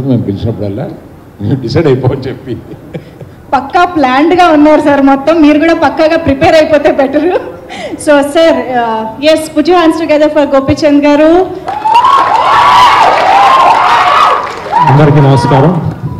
మేము పిలిచినప్పుడల్లా మేము డిసైడ్ అయిపోవని చెప్పి పక్కా ప్లాన్డ్ గా ఉన్నారు సార్ మొత్తం మీరు కూడా పక్కాగా ప్రిపేర్ అయిపోతే better so sir yes put you hands together for Gopichand garu అందరికీ నమస్కారం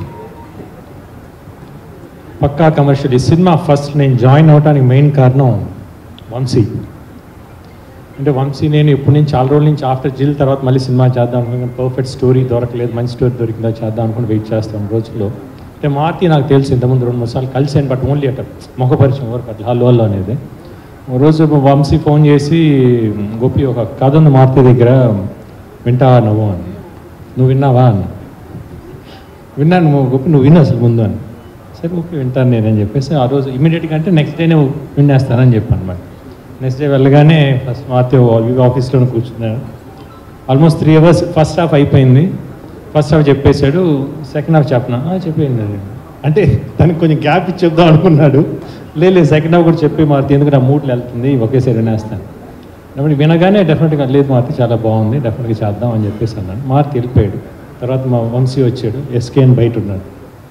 పక్కా కమర్షియల్ ఈ సినిమా ఫస్ట్ నేను జాయిన్ అవడానికి మెయిన్ కారణం వంశీ అంటే వంశీ నేను ఇప్పటి నుంచి చాలా రోజుల నుంచి ఆఫ్టర్ జిల్ తర్వాత మళ్ళీ సినిమా చేద్దాం అనుకున్నాను పర్ఫెక్ట్ స్టోరీ దొరకలేదు మంచి స్టోరీ దొరికిందో చేద్దాం అనుకుని వెయిట్ చేస్తాను రోజుల్లో అంటే మార్తి నాకు తెలుసు ఇంతకుముందు రెండు మూడు సార్లు కలిసాను బట్ ఓన్లీ అట్లా ముఖపరిచయం వరకు అట్లా హలో హలో అనేది ఓ రోజు వంశీ ఫోన్ చేసి గోపి ఒక కథ ఉంది మార్తి దగ్గర వింటావా నువ్వు అని నువ్వు విన్నావా అని విన్నాను నువ్వు గొప్ప నువ్వు విను అసలు ముందు అని సరే ఓకే వింటాను నేనని చెప్పేసి ఆ రోజు ఇమీడియట్గా అంటే నెక్స్ట్ డేనే వినేస్తానని చెప్పాను అనమాట నెక్స్ట్ డే వెళ్ళగానే ఫస్ట్ మాతో ఆఫీస్లో కూర్చున్నాను almost three hours first half అయిపోయింది ఫస్ట్ హాఫ్ చెప్పేశాడు సెకండ్ హాఫ్ చెప్పనా "ఆ, చెప్పేయండి అది." అంటే తనకు కొంచెం గ్యాప్ ఇచ్చి చెప్దాం అనుకున్నాడు లేదు లేదు సెకండ్ హాఫ్ కూడా చెప్పి మారుతి ఎందుకు నా మూడ్లు వెళ్తుంది ఒకేసారి వినేస్తాను కాబట్టి వినగానే డెఫినెట్గా లేదు మారుతి చాలా బాగుంది డెఫినెట్గా చేద్దాం అని చెప్పేసి అన్నాను మారుతి వెళ్ళిపోయాడు తర్వాత మా వంశీ వచ్చాడు ఎస్కే అని బయట ఉన్నాడు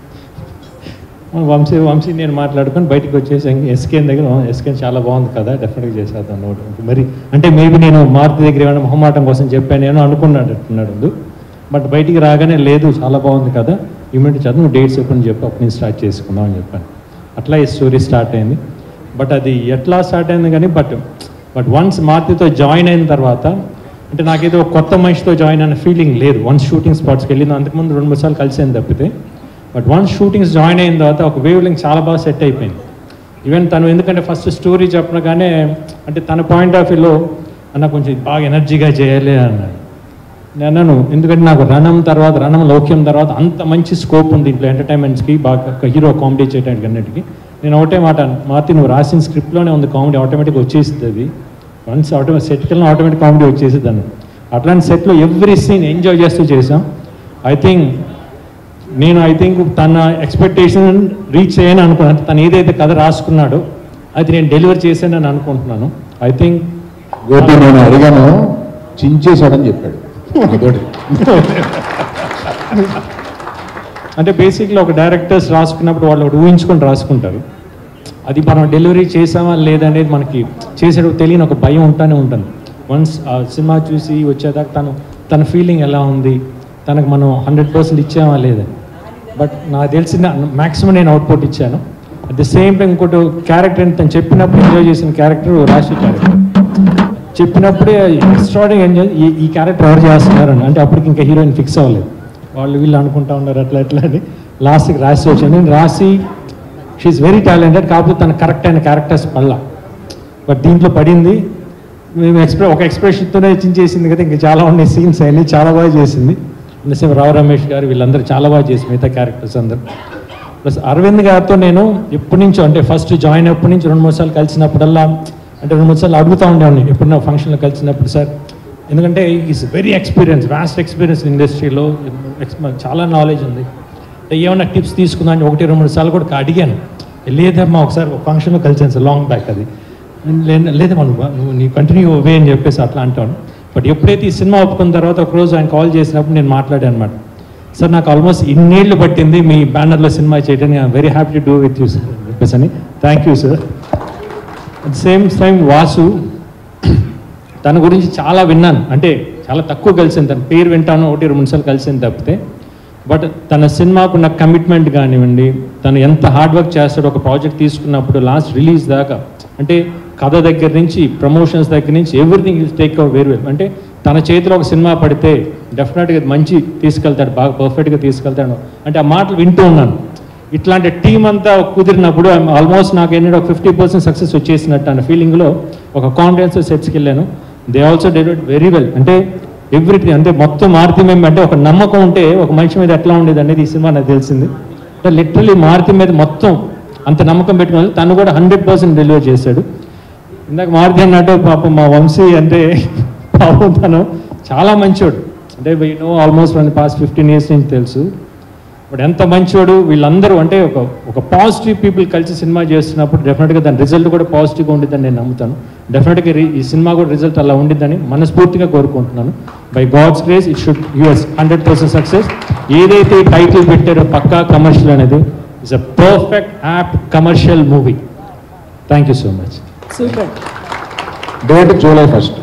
మన వంశీ వంశీ నేను మాట్లాడుకొని బయటకు వచ్చేసి ఎస్కేన్ దగ్గర ఎస్కేన్ చాలా బాగుంది కదా డెఫినెట్గా చేసేద్దాం నోట్ మరి అంటే మేబీ నేను మారుతి దగ్గర ఏమైనా మొహమాటం కోసం చెప్పాను నేను అనుకున్నాడు అంటున్నాడు బట్ బయటికి రాగానే లేదు చాలా బాగుంది కదా ఇమీడియట్ చదువు డేట్స్ ఎప్పుడు చెప్పి అప్పుడు నేను స్టార్ట్ చేసుకుందాం అని చెప్పాను అట్లా ఈ స్టోరీ స్టార్ట్ అయింది బట్ అది ఎట్లా స్టార్ట్ అయింది కానీ బట్ బట్ వన్స్ మారుతితో జాయిన్ అయిన తర్వాత అంటే నాకేదో ఒక కొత్త మనిషితో జాయిన్ అయిన ఫీలింగ్ లేదు వన్స్ షూటింగ్ స్పాట్స్కి వెళ్ళింది అంతకుముందు రెండు మూడు సార్లు కలిసాను తప్పితే బట్ వన్స్ షూటింగ్స్ జాయిన్ అయిన తర్వాత ఒక వేవ్ లింక్ చాలా బాగా సెట్ అయిపోయింది ఈవెన్ తను ఎందుకంటే ఫస్ట్ స్టోరీ చెప్పగానే అంటే తన పాయింట్ ఆఫ్ వ్యూలో అన్న కొంచెం ఇది బాగా ఎనర్జీగా చేయాలి అన్నాడు నేను అన్నాను ఎందుకంటే నాకు రణం తర్వాత రణం లౌక్యం తర్వాత అంత మంచి స్కోప్ ఉంది ఇంట్లో ఎంటర్టైన్మెంట్స్కి బాగా ఒక హీరో కామెడీ చేయడానికి అన్నిటికీ నేను ఒకటే మాట మార్తి నువ్వు రాసిన స్క్రిప్ట్లోనే ఉంది కామెడీ ఆటోమేటిక్గా వచ్చేసింది అది వన్స్ ఆటోమేటిక్ సెట్కి ఆటోమేటిక్ కామెడీ వచ్చేసింది అన్న అట్లాంటి సెట్లో ఎవ్రీ సీన్ ఎంజాయ్ చేస్తూ చేసాం ఐ థింక్ నేను ఐ థింక్ తన ఎక్స్పెక్టేషన్ రీచ్ అయ్యాను అనుకున్నాను తను ఏదైతే కథ రాసుకున్నాడో అది నేను డెలివర్ చేశానని అనుకుంటున్నాను ఐ థింక్ గోపి నేను అడిగాను చించేశాడని చెప్పాడు అదొకటి. అంటే బేసిక్గా ఒక డైరెక్టర్స్ రాసుకున్నప్పుడు వాళ్ళు ఒకటి ఊహించుకొని రాసుకుంటారు అది మనం డెలివరీ చేసామా లేదనేది మనకి చేసేటప్పుడు తెలియని ఒక భయం ఉంటానే ఉంటుంది వన్స్ ఆ సినిమా చూసి వచ్చేదాకా తను తన ఫీలింగ్ ఎలా ఉంది తనకు మనం హండ్రెడ్ పర్సెంట్ ఇచ్చామా లేదని బట్ నాకు తెలిసిన మ్యాక్సిమం నేను అవుట్పుట్ ఇచ్చాను అట్ ది సేమ్ టైం ఇంకోటి క్యారెక్టర్ తను చెప్పినప్పుడు ఎంజాయ్ చేసిన క్యారెక్టర్ రాశి క్యారెక్టర్ చెప్పినప్పుడే ఎక్స్ట్రాడింగ్ ఎంజాయ్ ఈ ఈ క్యారెక్టర్ ఎవరు చేస్తున్నారని అంటే అప్పటికి ఇంకా హీరోయిన్ ఫిక్స్ అవ్వలేదు వాళ్ళు వీళ్ళు అనుకుంటా ఉన్నారు అట్లా ఎట్లా అని లాస్ట్కి రాసి వచ్చాను నేను రాసి షీఈ్ వెరీ టాలెంటెడ్ కాకపోతే తన కరెక్ట్ అయిన క్యారెక్టర్స్ పల్లా బట్ దీంట్లో పడింది మేము ఎక్స్ప్రె ఒక ఎక్స్ప్రెషన్తోనే చేసింది కదా ఇంకా చాలా ఉన్నాయి సీన్స్ అయినాయి చాలా బాగా చేసింది సేమ్ రావు రమేష్ గారు వీళ్ళందరూ చాలా బాగా చేసి మిగతా క్యారెక్టర్స్ అందరూ ప్లస్ అరవింద్ గారితో నేను ఎప్పటి నుంచో అంటే ఫస్ట్ జాయిన్ అప్పటి నుంచి రెండు మూడు సార్లు కలిసినప్పుడల్లా అంటే రెండు మూడు సార్లు అడుగుతూ ఉండేవాడిని ఎప్పుడైనా ఫంక్షన్లో కలిసినప్పుడు సార్ ఎందుకంటే is very experience vast experience ఇండస్ట్రీలో చాలా నాలెడ్జ్ ఉంది అంటే ఏమైనా టిప్స్ తీసుకుందా అని ఒకటి రెండు మూడు సార్లు కూడా అడిగాను లేదమ్మా ఒకసారి ఒక ఫంక్షన్లో కలిసాను సార్ లాంగ్ బ్యాక్ అది లే- లేదమ్మా నువ్వు నువ్వు నీ కంటిన్యూ అవే అని చెప్పేసి అట్లా అంటాను బట్ ఎప్పుడైతే ఈ సినిమా ఒప్పుకున్న తర్వాత ఒకరోజు ఆయన కాల్ చేసినప్పుడు నేను మాట్లాడాను అనమాట సార్ నాకు ఆల్మోస్ట్ ఇన్నేళ్ళు పట్టింది మీ బ్యానర్లో సినిమా చేయడానికి very happy to do with you sir అని చెప్పేసి అని thank you sir at same time Vasu తన గురించి చాలా విన్నాను అంటే చాలా తక్కువ కలిసింది తన పేరు వింటాను ఒకటి రెండు సార్లు కలిసింది తప్పితే బట్ తన సినిమాకు ఉన్న కమిట్మెంట్ కానివ్వండి తను ఎంత హార్డ్ వర్క్ చేస్తాడో ఒక ప్రాజెక్ట్ తీసుకున్నప్పుడు లాస్ట్ రిలీజ్ దాకా అంటే కథ దగ్గర నుంచి ప్రమోషన్స్ దగ్గర నుంచి ఎవ్రీథింగ్ ఇస్ టేక్ అవర్ వేరు వేరు అంటే తన చేతిలో ఒక సినిమా పడితే డెఫినెట్గా మంచి తీసుకెళ్తాడు బాగా పర్ఫెక్ట్గా తీసుకెళ్తాడు అంటే ఆ మాటలు వింటూ ఉన్నాను ఇట్లాంటి టీం అంతా కుదిరినప్పుడు ఆల్మోస్ట్ నాకు ఏంటంటే ఒక ఫిఫ్టీ పర్సెంట్ సక్సెస్ వచ్చేసినట్టు అన్న ఫీలింగ్లో ఒక కాన్ఫిడెన్స్ సెట్స్కి వెళ్ళాను they also delivered very well అంటే ఎవ్రీథింగ్ అంటే మొత్తం మారుతి మేము అంటే ఒక నమ్మకం ఉంటే ఒక మనిషి మీద ఎట్లా ఉండేది అనేది ఈ సినిమా నాకు తెలిసింది అంటే లిటరలీ మారుతి మీద మొత్తం అంత నమ్మకం పెట్టుకుని తను కూడా హండ్రెడ్ పర్సెంట్ డెలివర్ చేశాడు ఇందాక మారుతి అన్నట్టు పాపం మా వంశీ అంటే పాపం తను చాలా మంచోడు అంటే no almost one past fifteen years నుంచి తెలుసు బట్ ఎంత మంచివాడు వీళ్ళందరూ అంటే ఒక ఒక పాజిటివ్ పీపుల్ కలిసి సినిమా చేస్తున్నప్పుడు డెఫినెట్గా దాని రిజల్ట్ కూడా పాజిటివ్గా ఉండిద్దని నేను నమ్ముతాను డెఫినెట్గా ఈ సినిమా కూడా రిజల్ట్ అలా ఉండిద్దని మనస్ఫూర్తిగా కోరుకుంటున్నాను by God's grace it should use hundred percent success ఏదైతే ఈ టైటిల్ పెట్టారో పక్కా కమర్షియల్ అనేది it's a perfect app commercial movie thank you so much super date July first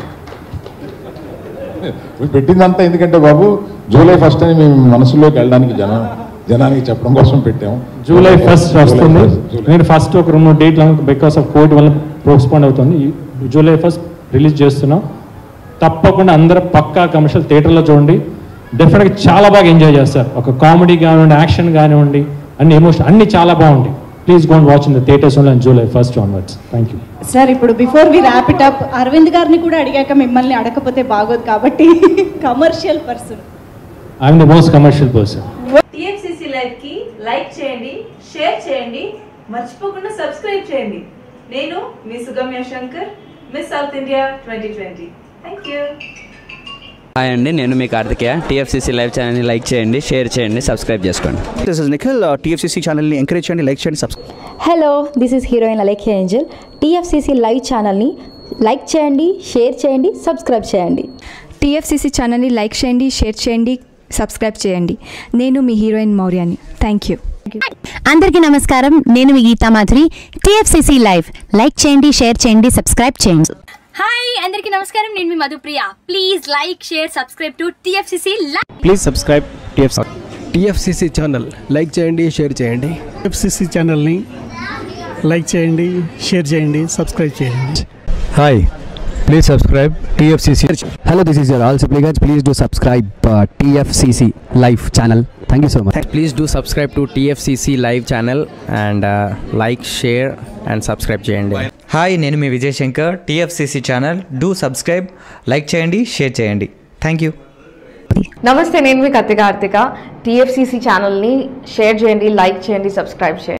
పెట్టిందంతా ఎందుకంటే బాబు జూలై ఫస్ట్ అని మేము మనసులోకి వెళ్ళడానికి జనం జనానికి చెప్పడం కోసం పెట్టాము జూలై ఫస్ట్ వస్తుంది జూలై నేను ఫస్ట్ ఒక రెండు మూడు డేట్లు బికాస్ ఆఫ్ కోవిడ్ వల్ల పోస్ట్పోన్ అవుతుంది ఈ జూలై ఫస్ట్ రిలీజ్ చేస్తున్నాం తప్పకుండా అందరూ పక్కా కమర్షియల్ థియేటర్లో చూడండి డెఫినెట్గా చాలా బాగా ఎంజాయ్ చేస్తారు ఒక కామెడీ కానివ్వండి యాక్షన్ కానివ్వండి అన్ని ఎమోషన్ అన్ని చాలా బాగుంటాయి please go watch in the theatres only July first onwards thank you sir ఇప్పుడు before we wrap it up Aravind garu కూడా అడిగాక మిమ్మల్ని అడగకపోతే బాగోదు కాబట్టి commercial person I'm the most commercial person TFCC live కి లైక్ చేయండి షేర్ చేయండి మర్చిపోకుండా సబ్స్క్రైబ్ చేయండి నేను మీ Sugamya Shankar miss south India twenty twenty thank you hi అండి నేను మీ కార్తికేయ టీఎఫ్సీసీ లైవ్ ఛానల్ని లైక్ చేయండి షేర్ చేయండి సబ్స్క్రైబ్ చేసుకోండి దిస్ ఇస్ నిఖిల్ టీఎఫ్సీసీ ఛానల్ని ఎంకరేజ్ చేయండి లైక్ చేయండి subscribe hello this is heroine Alekhya Angel TFCC live ఛానల్ని లైక్ చేయండి షేర్ చేయండి సబ్స్క్రైబ్ చేయండి టీఎఫ్సీసీ ఛానల్ని లైక్ చేయండి షేర్ చేయండి సబ్స్క్రైబ్ చేయండి నేను మీ హీరోయిన్ మౌర్యాని థ్యాంక్ యూ అందరికీ నమస్కారం నేను మీ Geetha Madhuri TFCC live like చేయండి షేర్ చేయండి సబ్స్క్రైబ్ చేయండి హాయ్ అందరికీ నమస్కారం నేను మీ Madhupriya please like share subscribe to TFCC please subscribe TF TFCC channel like చేయండి షేర్ చేయండి ఎఫ్సిసి ఛానల్ని లైక్ చేయండి షేర్ చేయండి సబ్స్క్రైబ్ చేయండి hi please subscribe TFCC hello this is your all Sipligunj please do subscribe TFCC live channel thank you so much please do subscribe to TFCC live channel and like share and subscribe చేయండి hi నేను మీ Vijay Shankar TFCC channel do subscribe like చేయండి share చేయండి thank you నమస్తే నేను మీ Kathi Karthika TFCC ఛానల్ని share చేయండి లైక్ చేయండి సబ్స్క్రైబ్ చేయండి